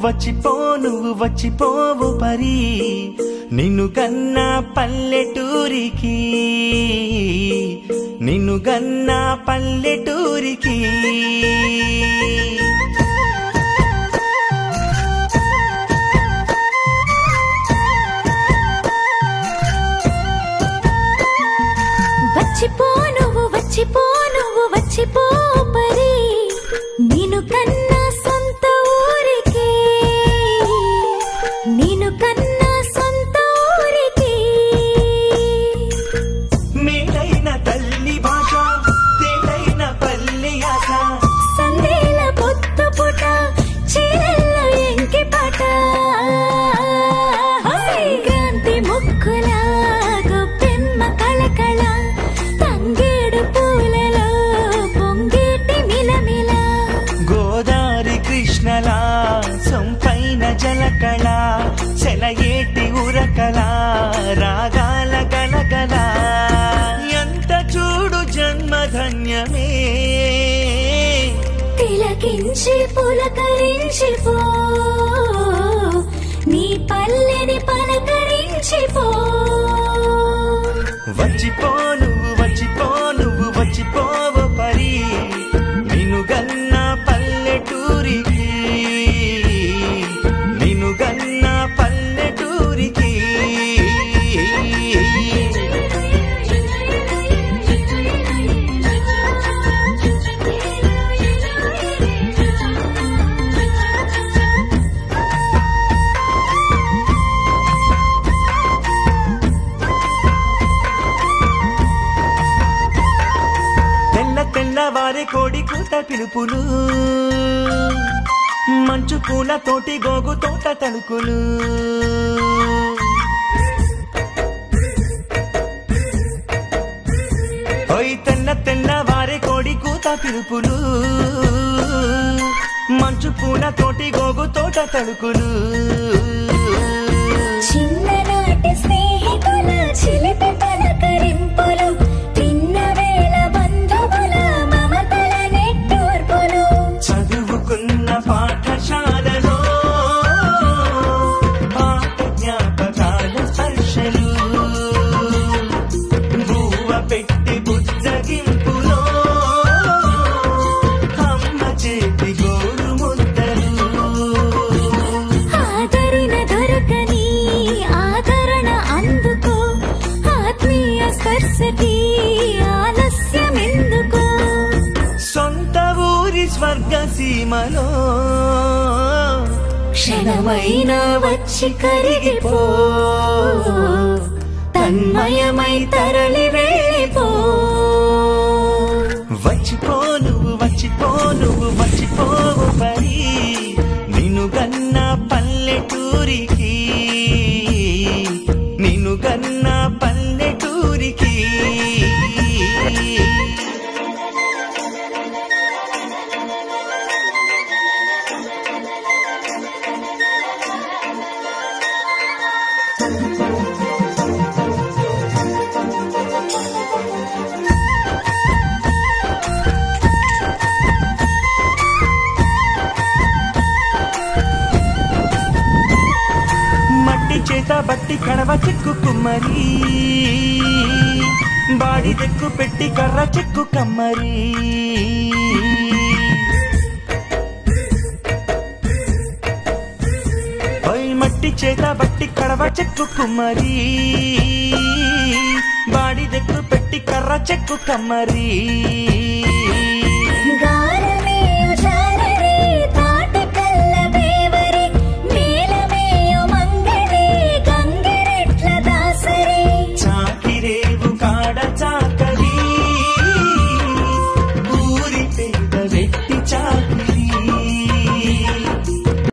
వచ్చిపో నువ్వు వచ్చిపోవు పరి నిన్ను గన్నా పల్లెటూరికి నిన్ను గన్నా పల్లెటూరికి వచ్చిపో నువ్వు వచ్చిపో నువ్వు వచ్చిపో పరి నేను కన్నా సొంత ఊరికి నేను కన్నా సొంత ఊరికి మేలైన తల్లి భాష తేలైన పల్లె ఆశ సందేల పొత్తు పుట చీరల్లో ఎంకి పాట సంక్రాంతి ముక్కుల గొప్పెమ్మ కళకళ తంగేడు పూలలో పొంగేటి మిలమిల గోదారి కృష్ణలా సొంపైన జలకళ సెలయేటి ఉరకల రాగాల గలగల ఎంత చూడు జన్మధన్యమే తిలకించి పులకరించి పో నీ పల్లెని పలకరించి పో వచ్చిపో నువ్వు వచ్చిపో నువ్వు వచ్చిపోవు పరి నిన్ను గన్న పల్లెటూరికి నిన్ను గన్న పల్లెటూరికి తెల్ల తెల్లవారి కోడి కూత పిలుపులు మంచు పూల తోటి గోగు తోట తలుకులు ఓయ్ తెల్ల తెల్లవారి కోడి కూత పిలుపులు మంచు పూల తోటి గోగు తోట తలుకులు చిన్ననాటి స్నేహితుల చిలిపి పలకరింపులు తిన్న వేళ బంధువుల మమతల నెట్టూర్పులు చదువుకున్న పాఠశాలలో పాత జ్ఞాపకాల స్పర్శలు బువ్వ పెట్టి బుజ్జగింపులో అమ్మ చేతి గోరు ముద్దలు ఆదరణ దొరకని ఆదరణ అందుకో ఆత్మీయ స్పర్శకి ఆలస్యం ఎందుకో సొంత ఊరి స్వర్గ సీమలో క్షణమైన వచ్చి కరిగిపో తన్మయమై తరలి వెళ్ళిపో వచ్చిపో నువ్వు వచ్చిపో నువ్వు వచ్చిపోవు పరి నిన్ను గన్న పల్లెటూరికి నిన్ను గన్న పల్లెటూరికి మట్టి చేత బట్టి కడవ చెక్కు కుమ్మరి బాడి దెక్కు పెట్టి కర్ర చెక్కు కమ్మరి ఓయ్ మట్టి చేత బట్టి కడవ చెక్కు కుమ్మరి బాడి దెక్కు పెట్టి కర్ర చెక్కు కమ్మరి